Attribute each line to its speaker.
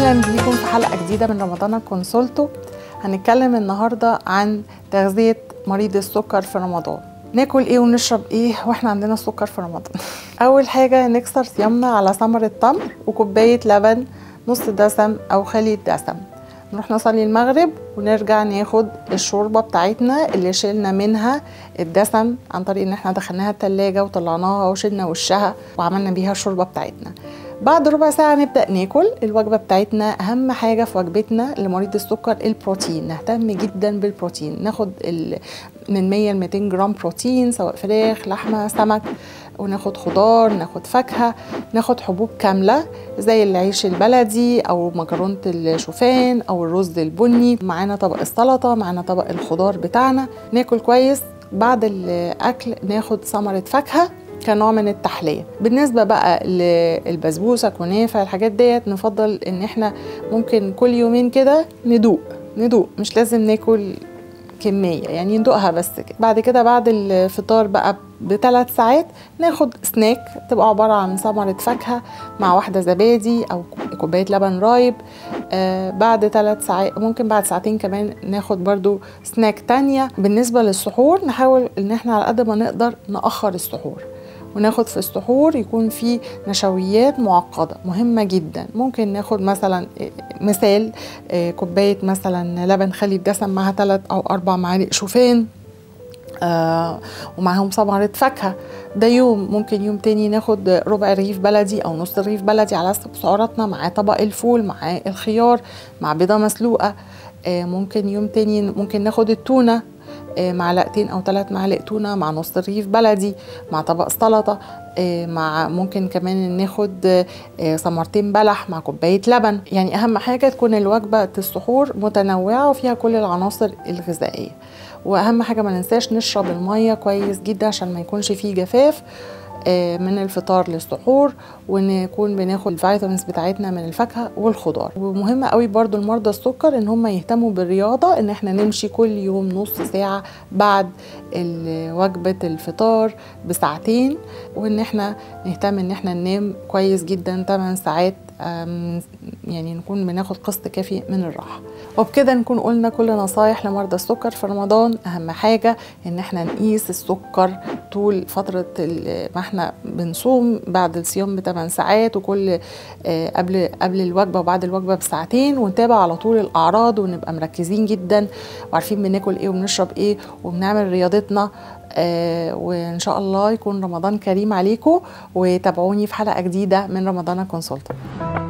Speaker 1: اهلا بيكم في حلقه جديده من رمضان كونسولتو هنتكلم النهارده عن تغذيه مريض السكر في رمضان ناكل ايه ونشرب ايه واحنا عندنا السكر في رمضان اول حاجه نكسر صيامنا على ثمره تمر وكوبايه لبن نص دسم او خالي الدسم نروح نصلي المغرب ونرجع ناخد الشوربة بتاعتنا اللي شلنا منها الدسم عن طريق ان احنا دخلناها التلاجة وطلعناها وشلنا وشها وعملنا بيها الشوربة بتاعتنا بعد ربع ساعة نبدأ ناكل الوجبة بتاعتنا أهم حاجة في وجبتنا لمريض السكر البروتين نهتم جدا بالبروتين ناخد من 100 ل 200 جرام بروتين سواء فراخ لحمة سمك وناخد خضار ناخد فاكهة ناخد حبوب كاملة زي العيش البلدي أو مكرونة الشوفان أو الرز البني معانا طبق السلطة معانا طبق الخضار بتاعنا ناكل كويس بعد الأكل ناخد ثمرة فاكهة كنوع من التحليه بالنسبه بقى للبسبوسه كنافه الحاجات ديت نفضل ان احنا ممكن كل يومين كده ندوق ندوق مش لازم ناكل كميه يعني ندوقها بس كده بعد كده بعد الفطار بقى بثلاث ساعات ناخد سناك تبقى عباره عن ثمره فاكهه مع واحده زبادي او كوبايه لبن رايب آه بعد ثلاث ساعات ممكن بعد ساعتين كمان ناخد برضو سناك تانية بالنسبه للسحور نحاول ان احنا على قد ما نقدر ناخر السحور وناخد في السحور يكون في نشويات معقده مهمه جدا ممكن ناخد مثلا مثال كوبايه مثلا لبن خالي الدسم معاها ثلاث او اربع معالق شوفان آه ومعاهم ثمرة فاكهة ده يوم ممكن يوم تاني ناخد ربع رغيف بلدي أو نص رغيف بلدي على حسب سعراتنا مع طبق الفول مع الخيار مع بيضة مسلوقة آه ممكن يوم تاني ممكن ناخد التونة معلقتين او ثلاث معالق تونه مع نص رغيف بلدي مع طبق سلطه مع ممكن كمان ناخد ثمرتين بلح مع كوبايه لبن يعني اهم حاجه تكون الوجبه السحور متنوعه وفيها كل العناصر الغذائيه واهم حاجه ما ننساش نشرب الميه كويس جدا عشان ما يكونش فيه جفاف من الفطار للسحور ونكون بناخد الفيتامينز بتاعتنا من الفاكهه والخضار ومهم قوي برضو المرضى السكر ان هم يهتموا بالرياضه ان احنا نمشي كل يوم نص ساعه بعد وجبه الفطار بساعتين وان احنا نهتم ان احنا ننام كويس جدا 8 ساعات يعني نكون بناخد قسط كافي من الراحه وبكده نكون قلنا كل نصايح لمرضى السكر في رمضان اهم حاجه ان احنا نقيس السكر طول فتره ما احنا بنصوم بعد الصيام ب 8 ساعات وكل قبل قبل الوجبه وبعد الوجبه بساعتين ونتابع على طول الاعراض ونبقى مركزين جدا وعارفين بناكل ايه وبنشرب ايه وبنعمل رياضتنا آه وان شاء الله يكون رمضان كريم عليكم وتابعوني في حلقه جديده من رمضان كونسلت